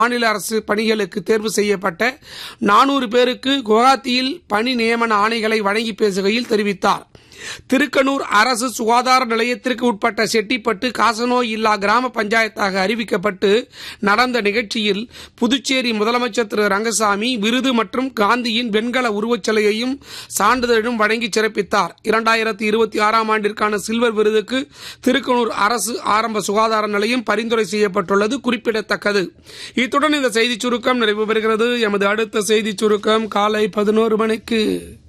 மாநில அரசு பணிகளுக்கு தேர்வு செய்யப்பட்ட நானூறு பேருக்கு குவஹாத்தியில் பணி நியமன ஆணைகளை வழங்கி பேசுகையில் தெரிவித்தார் திருக்கனூர் அரசு சுகாதார நிலையத்திற்கு உட்பட்ட செட்டிப்பட்டு காசநோய் இல்லா கிராம பஞ்சாயத்தாக அறிவிக்கப்பட்டு நடந்த நிகழ்ச்சியில் புதுச்சேரி முதலமைச்சர் திரு ரங்கசாமி விருது மற்றும் காந்தியின் வெண்கல உருவச்சிலையையும் சான்றிதழும் வழங்கி சிறப்பித்தார் இரண்டாயிரத்தி இருபத்தி ஆறாம் ஆண்டிற்கான சில்வர் விருதுக்கு திருக்கனூர் அரசு ஆரம்ப சுகாதார நிலையம் பரிந்துரை செய்யப்பட்டுள்ளது குறிப்பிடத்தக்கது இத்துடன் இந்த செய்திச் சுருக்கம் நிறைவு பெறுகிறது எமது அடுத்த செய்திச் சுருக்கம் காலை பதினோரு மணிக்கு